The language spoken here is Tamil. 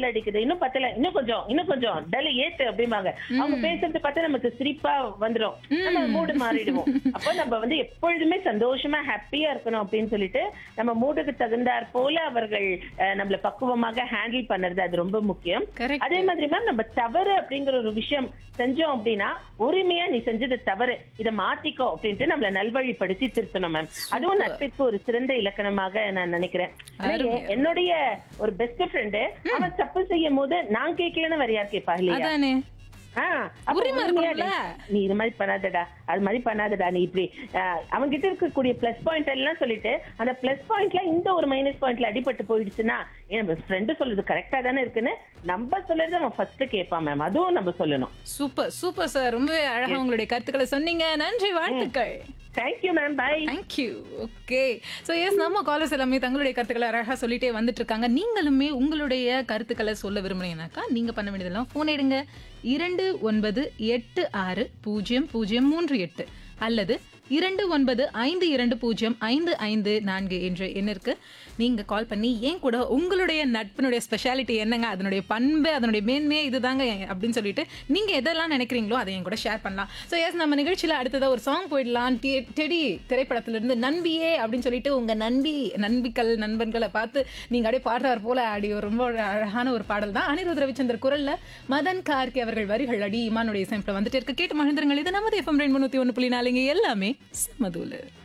டல் அடிக்குது இன்னும் பத்தல இன்னும் கொஞ்சம் இன்னும் கொஞ்சம் டல் ஏத்து அப்படிம்பாங்க அவங்க பேசுறது பார்த்தா நமக்கு சிரிப்பா வந்துரும் நம்ம மூடு மாறிடுவோம் அப்போ நம்ம வந்து எப்பொழுதுமே சந்தோஷமா ஹாப்பியா இருக்கணும் அப்படின்னு சொல்லிட்டு நம்ம மூடுக்கு தகுந்தாற் போல அவர்கள் அஹ், நம்மள பக்குவமாக ஹேண்டில் பண்ணுறது அது ரொம்ப முக்கியம் Correct. அதே மாதிரி மேம் நம்ம தவறு அப்படிங்கிற ஒரு விஷயம் செஞ்சோம் அப்படின்னா உரிமையா நீ செஞ்சது தவறு இதை மாத்திக்கோ அப்படின்ட்டு நம்மள நல்வழிப்படுத்தி திருத்தணும் மேம் அதுவும் நட்பிற்கு ஒரு சிறந்த இலக்கணமாக நான் நினைக்கிறேன் ஆனா, அருமை. எ- என்னுடைய ஒரு பெஸ்ட் ஃப்ரெண்டு அவன் தப்பு செய்யும் போது நான் கேட்கலன்னு வேற யார் கேட்பா இல்லையா அதானே ஆ, அப்ப உரிமை உண்மையா இருக்கும்ல? நீ இது மாதிரி பண்ணாதடா அது மாதிரி பண்ணாதடா நீ இப்படி அவங்க கிட்ட இருக்கக்கூடிய பிளஸ் பாயிண்ட் எல்லாம் சொல்லிட்டு அந்த பிளஸ் பாயிண்ட்ல இந்த ஒரு மைனஸ் பாயிண்ட்ல அடிபட்டு போயிடுச்சுன்னா என் ஃப்ரெண்டு சொல்றது கரெக்டா தானே இருக்குன்னு நம்ம சொல்றது அவன் ஃபர்ஸ்ட் கேட்பான் மேம் அதுவும் நம்ம சொல்லணும் சூப்பர் சூப்பர் சார் ரொம்பவே அழகா உங்களுடைய கருத்துக்களை சொன்னீங்க நன்றி வாழ்த்துக்கள் thank you ma'am bye thank you okay so yes நம்ம காலர்ஸ் எல்லாமே தங்களுடைய கருத்துக்களை அழகாக சொல்லிட்டே வந்துட்டு இருக்காங்க நீங்களுமே உங்களுடைய கருத்துக்களை சொல்ல விரும்புனீங்கன்னாக்கா நீங்கள் பண்ண வேண்டியதெல்லாம் ஃபோன் எடுங்க இரண்டு ஒன்பது எட்டு ஆறு பூஜ்ஜியம் பூஜ்ஜியம் மூன்று எட்டு அல்லது இரண்டு ஒன்பது ஐந்து இரண்டு பூஜ்ஜியம் ஐந்து ஐந்து நான்கு என்ற எண்ணிற்கு நீங்கள் கால் பண்ணி ஏன் கூட உங்களுடைய நட்பினுடைய ஸ்பெஷாலிட்டி என்னங்க அதனுடைய பண்பு அதனுடைய மேன்மையே இதுதாங்க அப்படின்னு சொல்லிட்டு நீங்கள் எதெல்லாம் நினைக்கிறீங்களோ அதை என் கூட ஷேர் பண்ணலாம் ஸோ எஸ் நம்ம நிகழ்ச்சியில் அடுத்ததாக ஒரு சாங் போயிடலாம் டெ- டெடி திரைப்படத்திலிருந்து நண்பியே அப்படின்னு சொல்லிட்டு உங்கள் நண்பி நண்பிகள் நண்பன்களை பார்த்து நீங்கள் அப்படியே பாடுறார் போல ஆடி ஒரு ரொம்ப ஒரு அழகான ஒரு பாடல் தான் அனிருத் ரவிச்சந்தர் குரல்ல மதன் கார்கே அவர்கள் வரிகள் அடி இமானுடைய இசைப்பில் வந்துட்டு இருக்கு கேட்டு மகிழ்ந்துருங்கள் இது நமது எஃப்எம் ரெண்டு முந்நூற்றி ஒன்று புள்ளி நாலுங்க எல்லாமே சமதூலு